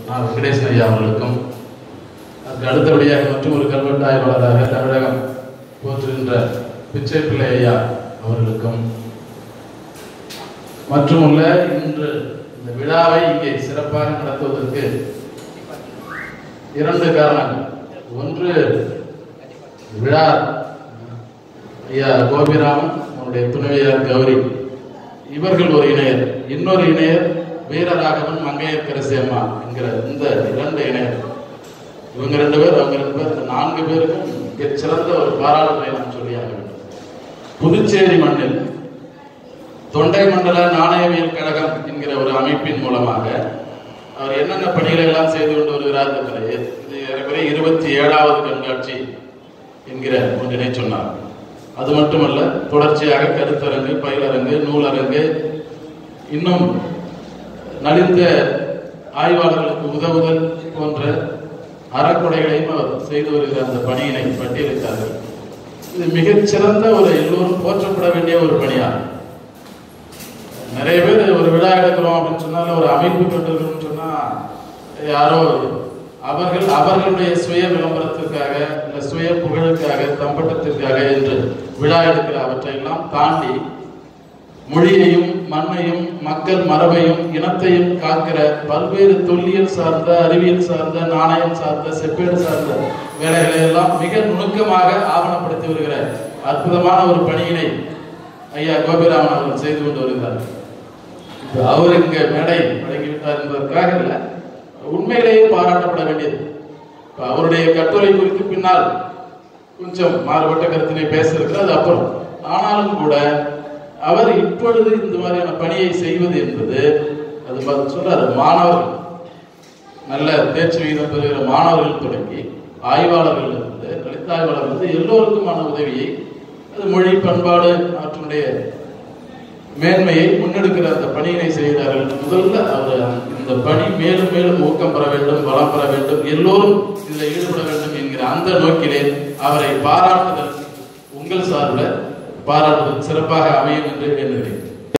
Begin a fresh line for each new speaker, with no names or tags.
நான் வெங்கடேசன் ஐயா அவர்களுக்கும் அதுக்கு அடுத்தபடியாக மற்றும் ஒரு கல்வெட்டு ஆய்வாளராக தமிழகம் போற்றுகின்ற பிச்சை பிள்ளை ஐயா அவர்களுக்கும் மற்றுமுள்ள இன்று இந்த விழாவை இங்கே சிறப்பாக நடத்துவதற்கு இரண்டு காரணங்கள் ஒன்று விழா ஐயா கோபிராமன் அவருடைய துணைவியார் கௌரி இவர்கள் ஒரு இணையர் இன்னொரு இணையர் வீரராகவன் மங்கையர்க்கரசி அம்மா என்கிற இந்த இரண்டு இணையர் இவங்க ரெண்டு பேர் அவங்க ரெண்டு பேர் இந்த நான்கு பேருக்கும் மிகச் சிறந்த ஒரு பாராட்டுரை நான் சொல்லியாக வேண்டும் புதுச்சேரி மண்ணில் தொண்டை மண்டல நாணயவியல் கழகம் என்கிற ஒரு அமைப்பின் மூலமாக அவர் என்னென்ன பணிகளை எல்லாம் செய்து கொண்டு வருகிறார் என்பதை இது ஏறக்குறைய இருபத்தி ஏழாவது கண்காட்சி என்கிற ஒன்றினை சொன்னார் அது மட்டுமல்ல தொடர்ச்சியாக கருத்தரங்கு பயிலரங்கு நூலரங்கு இன்னும் நலிந்த ஆய்வாளர்களுக்கு உதவுதல் போன்ற அறக்குறைகளையும் அவர் செய்து வருகிற அந்த பணியினை பட்டியலிட்டார்கள் இது மிகச்சிறந்த ஒரு எல்லோரும் போற்றப்பட வேண்டிய ஒரு பணியாகும் நிறைய பேர் ஒரு விழா எடுக்கிறோம் அப்படின்னு சொன்னால ஒரு அமைப்பு கட்டுறோம்னு சொன்னா யாரோ அவர்கள் அவர்களுடைய சுய விளம்பரத்திற்காக இல்ல சுய புகழுக்காக தம்பட்டத்திற்காக என்று விழா எடுக்கிற அவற்றையெல்லாம் தாண்டி மொழியையும் மண்ணையும் மக்கள் மரபையும் இனத்தையும் காக்கிற பல்வேறு தொல்லியல் சார்ந்த அறிவியல் சார்ந்த நாணயம் சார்ந்த செப்பேடு சார்ந்த வேலைகளை எல்லாம் மிக நுணுக்கமாக ஆவணப்படுத்தி வருகிற அற்புதமான ஒரு பணியினை ஐயா கோபிராமன் அவர்கள் செய்து கொண்டு வருகிறார் இப்ப அவர் இங்க மேடை வழங்கிவிட்டார் என்பதற்காக இல்ல உண்மையிலேயே பாராட்டப்பட வேண்டியது இப்ப அவருடைய கட்டுரை குறித்து பின்னால் கொஞ்சம் மாறுபட்ட கருத்தினை பேச இருக்கிறது அப்புறம் ஆனாலும் கூட அவர் இப்பொழுது இந்த மாதிரியான பணியை செய்வது என்பது அது பா- சொல்றாரு மாணவர்கள் நல்ல தேர்ச்சி விகிதம் பெறுகிற மாணவர்கள் தொடங்கி ஆய்வாளர்கள் இருந்து எழுத்தாய்வாளர்கள் இருந்து எல்லோருக்குமான உதவியை அது மொழி பண்பாடு அவற்றுடைய மேன்மையை முன்னெடுக்கிற அந்த பணியினை செய்கிறார்கள் முதல்ல அவர் இந்த பணி மேலும் மேலும் ஊக்கம் பெற வேண்டும் வளம் பெற வேண்டும் எல்லோரும் இதில் ஈடுபட வேண்டும் என்கிற அந்த நோக்கிலே அவரை பாராட்டுதல் உங்கள் சார்பில் பாராட்டுதல் சிறப்பாக அமையும் என்று எண்ணுகிறேன்